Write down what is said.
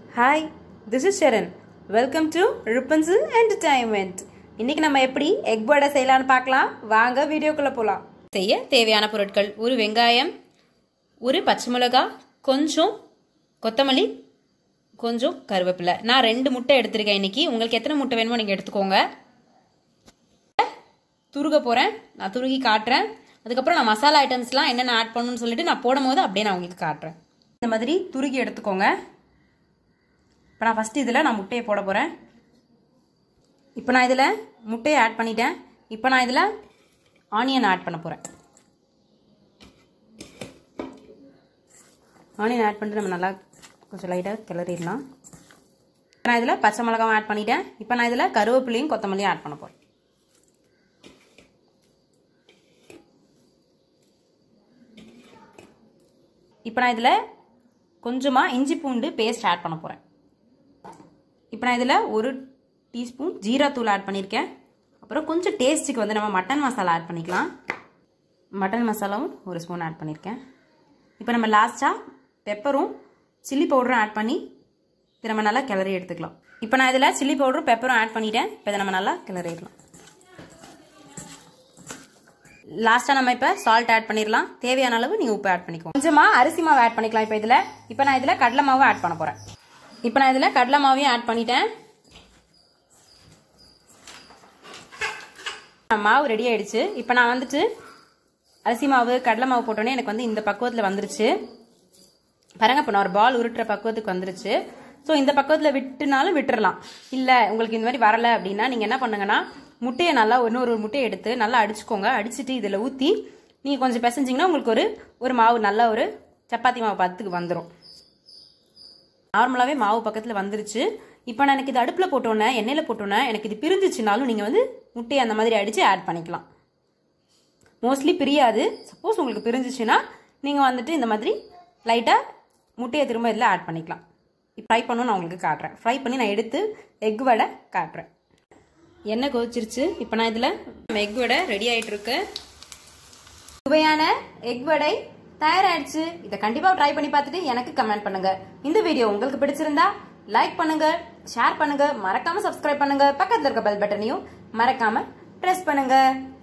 hi this is Sharan welcome to ரிப்பன்சில் entertainment இன்னைக்கு நம்ம எப்படி எக் வடை செய்யலாம்னு பார்க்கலாம் வாங்க வீடியோக்குள்ள போகலாம் செய்ய தேவையான பொருட்கள் ஒரு வெங்காயம் ஒரு பச்சை மிளகா கொஞ்சம் கொத்தமல்லி கொஞ்சம் கருவேப்பிலை நான் ரெண்டு முட்டை எடுத்திருக்கேன் இன்னைக்கு உங்களுக்கு எத்தனை முட்டை வேணுமோ நீங்கள் எடுத்துக்கோங்க துருக போகிறேன் நான் துருகி காட்டுறேன் அதுக்கப்புறம் நான் மசாலா ஐட்டம்ஸ்லாம் என்னென்ன ஆட் பண்ணணும்னு சொல்லிட்டு நான் போடும் போது அப்படியே நான் உங்களுக்கு காட்டுறேன் இந்த மாதிரி துருகி எடுத்துக்கோங்க இப்போ நான் ஃபஸ்ட்டு இதில் நான் முட்டையை போட போகிறேன் இப்போ நான் இதில் முட்டையை ஆட் பண்ணிட்டேன் இப்போ நான் இதில் ஆனியன் ஆட் பண்ண போகிறேன் ஆனியன் ஆட் பண்ணிட்டு நம்ம நல்லா கொஞ்சம் லைட்டாக கிளறிடலாம் நான் இதில் பச்சை மிளகாவும் ஆட் பண்ணிட்டேன் இப்போ நான் இதில் கருவேப்பிலையும் கொத்தமல்லியும் ஆட் பண்ண போகிறேன் இப்போ நான் இதில் கொஞ்சமாக இஞ்சி பூண்டு பேஸ்ட் ஆட் பண்ண போகிறேன் இப்போ நான் இதில் ஒரு டீஸ்பூன் ஜீராத்தூள் ஆட் பண்ணியிருக்கேன் அப்புறம் கொஞ்சம் டேஸ்ட்டுக்கு வந்து நம்ம மட்டன் மசாலா ஆட் பண்ணிக்கலாம் மட்டன் மசாலாவும் ஒரு ஸ்பூன் ஆட் பண்ணியிருக்கேன் இப்போ நம்ம லாஸ்ட்டாக பெப்பரும் சில்லி பவுடரும் ஆட் பண்ணி இதை நம்ம நல்லா கிளறி எடுத்துக்கலாம் இப்போ நான் இதில் சில்லி பவுடரும் பெப்பரும் ஆட் பண்ணிட்டேன் இப்போ இதை நம்ம நல்லா கிளறிடலாம் லாஸ்ட்டாக நம்ம இப்போ சால்ட் ஆட் பண்ணிடலாம் தேவையான அளவு நீங்கள் உப்பு ஆட் பண்ணிக்கோங்க கொஞ்சமாக அரிசி மாவு ஆட் பண்ணிக்கலாம் இப்போ இதில் இப்போ நான் இதில் கடலை மாவு ஆட் பண்ண போகிறேன் இப்போ நான் இதில் கடலை மாவையும் ஆட் பண்ணிட்டேன் மாவு ரெடி ஆயிடுச்சு இப்போ நான் வந்துட்டு அரிசி மாவு கடலை மாவு போட்டோன்னே எனக்கு வந்து இந்த பக்குவத்தில் வந்துருச்சு பாருங்க இப்போ நான் ஒரு பால் உருட்டுற பக்குவத்துக்கு வந்துருச்சு ஸோ இந்த பக்குவத்தில் விட்டுனாலும் விட்டுறலாம் இல்லை உங்களுக்கு இந்த மாதிரி வரலை அப்படின்னா நீங்கள் என்ன பண்ணுங்கன்னா முட்டையை நல்லா இன்னொரு முட்டையை எடுத்து நல்லா அடிச்சுக்கோங்க அடிச்சுட்டு இதில் ஊற்றி நீங்கள் கொஞ்சம் பிசைஞ்சிங்கன்னா உங்களுக்கு ஒரு ஒரு மாவு நல்ல ஒரு சப்பாத்தி மாவு பத்துக்கு வந்துடும் நார்மலாகவே மாவு பக்கத்தில் வந்துருச்சு இப்போ நான் எனக்கு இது அடுப்பில் போட்டோன்னே எண்ணெயில் போட்டோன்னே எனக்கு இது பிரிஞ்சிச்சுனாலும் நீங்கள் வந்து முட்டையை அந்த மாதிரி அடித்து ஆட் பண்ணிக்கலாம் மோஸ்ட்லி பிரியாது சப்போஸ் உங்களுக்கு பிரிஞ்சிச்சுன்னா நீங்கள் வந்துட்டு இந்த மாதிரி லைட்டாக முட்டையை திரும்ப இதில் ஆட் பண்ணிக்கலாம் ஃப்ரை பண்ணணும் நான் உங்களுக்கு காட்டுறேன் ஃப்ரை பண்ணி நான் எடுத்து எக் வடை காட்டுறேன் எண்ணெய் கொதிச்சிருச்சு இப்போ நான் இதில் எக் வடை ரெடி ஆகிட்டு இருக்கு சுவையான எக் வடை தயாராயிடுச்சு இதை கண்டிப்பாக ட்ரை பண்ணி பார்த்துட்டு எனக்கு கமெண்ட் பண்ணுங்க இந்த வீடியோ உங்களுக்கு பிடிச்சிருந்தா லைக் பண்ணுங்க ஷேர் பண்ணுங்க மறக்காம சப்ஸ்கிரைப் பண்ணுங்க பக்கத்தில் இருக்க பெல் பட்டனையும் மறக்காம ப்ரெஸ் பண்ணுங்க